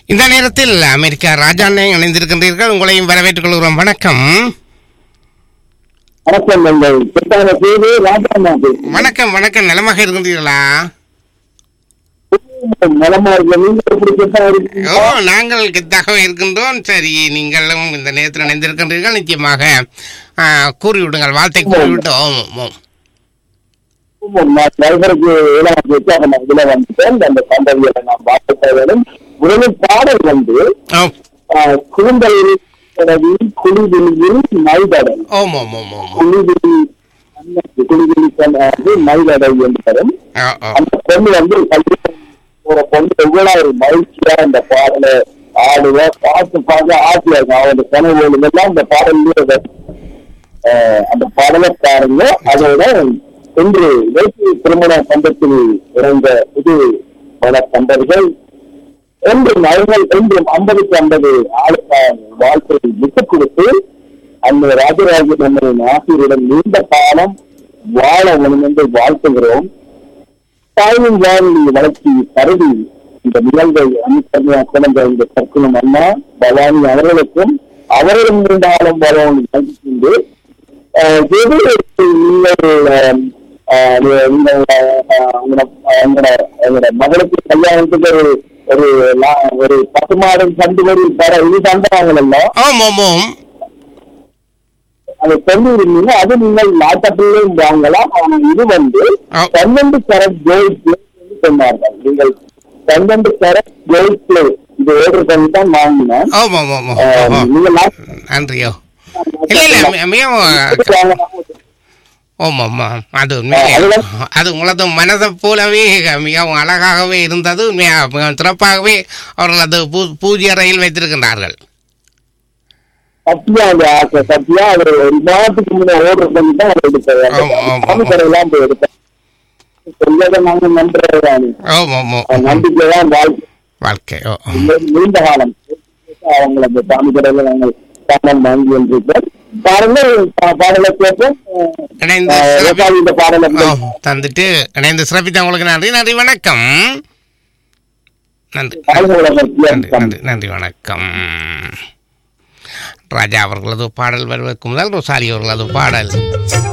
இந்த நேரத்தில் அமெரிக்கா ராஜாண்ணே இணைந்திருக்கின்றீர்கள் உங்களையும் வரவேற்றுக் கொள்கிறோம் வணக்கம் வணக்கம் எங்கள் சித்தான பேரு ராஜாண்ணா வணக்கம் வணக்கம் நலமாக இருக்கின்றீர்களா நலமா இருக்க நீங்க எப்படி சித்தா ஓ இருக்கீங்க நாங்கள் கெத்தாக இருக்கின்றோம் சரி நீங்களும் இந்த நேரத்தில் இணைந்திருக்கின்றீர்கள் நிச்சயமாக ஆ, கூறிவிடுங்கள் வார்த்தை கூறிவிட்டு ஓம் ஓம் நான் நண்பருக்கு ஏழாம் வித்தியாசம் இதுல வந்துட்டேன் அந்த சந்ததியில நான் பார்த்த வேணும் முதலில் பாடல் வந்து ஓம் குறுந்தலில் குளிவிலியில் மைதடல் ஓம் ஓம் ஓம் ஓம் குளிவிலி குளிவிலி வந்து மைதடை என்பதும் ஓ, ஓ. அந்த பொண்ணு வந்து கல்யாணம் ஒரு பொண்ணு எவ்வளவு ஒரு மகிழ்ச்சியா இந்த பாடலை ஆடுவ பார்த்து பார்த்து ஆசையா இருக்கும் அவனோட கனவுகள் எல்லாம் இந்த பாடல்லே வரும். அஹ் அந்த பாடலை பாருங்க அதோட இன்று இலக்கிய திருமண சந்தத்தில் இணைந்த புது பல சந்தர்கள் என்றும் அவர்கள் என்றும் ஐம்பதுக்கு ஐம்பது ஆளுக்கான வாழ்க்கை விட்டுக் கொடுத்து அந்த ராஜராஜ மன்னரின் ஆசிரியரிடம் நீண்ட காலம் வாழ வேண்டும் என்று வாழ்த்துகிறோம் தாயின் வானொலி வளர்ச்சி கருதி இந்த நிகழ்வை அனுசரணையா குழந்தை இந்த கற்குணம் அண்ணா பவானி அவர்களுக்கும் அவர்களும் இருந்தாலும் வரவும் நல்கிக்கொண்டு அஹ், எது நீங்கள் அஹ், அஹ், நீங்கள் அஹ், உங்களோட உங்களோட உங்களோட மகளுக்கு கல்யாணத்துக்கு ஒரு ஒரு லா- ஒரு பத்து மாதம் கண்டு வரி தர இது தந்தாங்கல்ல ஓம் ஓம் ஓம் அதை சொல்லியிருந்தீங்க அது நீங்கள் லேப்டாப்லயும் வாங்கலாம் ஆனா இது வந்து ஆ. பன்னெண்டு கேரட் கோல்ட் பிளே சொன்னார்கள் நீங்கள் பன்னெண்டு கேரட் கோல்ட் பிளே இது ஆர்டர் பண்ணி தான் வாங்கினேன் ஓம் ஓம் ஓம் ஓம் அஹ், ஓம் நீங்க laptop நன்றியோ இல்லை இல்லை மி- மிகவும் வாங்கினா ஓம் ஆமாம் அது உண்மையிலே அது உங்களது மனதை போலவே மிகவும் அழகாகவே இருந்தது உண்மையாக மிகவும் சிறப்பாகவே அவர்கள் அது பூ பூஜை அறையில் வைத்திருக்கின்றார்கள் சத்யா அந்த ஆசை சத்யா அவர் ஒரு மாதத்துக்கு முன்ன ஆர்டர் பண்ணி தான் அதை எடுத்தாரு ஆமா, ஆமா, சாமி கடையெல்லாம் போய் எடுத்தேன் சொல்றதை நாங்க நம்புறதானே ஓம் ஓம் ஓம் நம்பிக்கை தான் வாழ்க்கை வாழ்க்கை ஓ ஓ. நீண்ட காலம் அவங்களை அந்த சாமி கடையில நாங்கள் பணம் வாங்கி என்றிருக்கோம் பாருங்க பா- பாடலை கேட்போம் இணைந்து அஹ், சிறப்பி- விவசாயி இந்த பாடலை ஓ, தந்துட்டு இணைந்து சிறப்பித்த உங்களுக்கு நன்றி நன்றி வணக்கம் நன்றி பாடல்களை பற்றி நன்றி நன்றி நன்றி வணக்கம் ராஜா அவர்களது பாடல் வருவதற்கு முதல் ரொசாரி அவர்களது பாடல்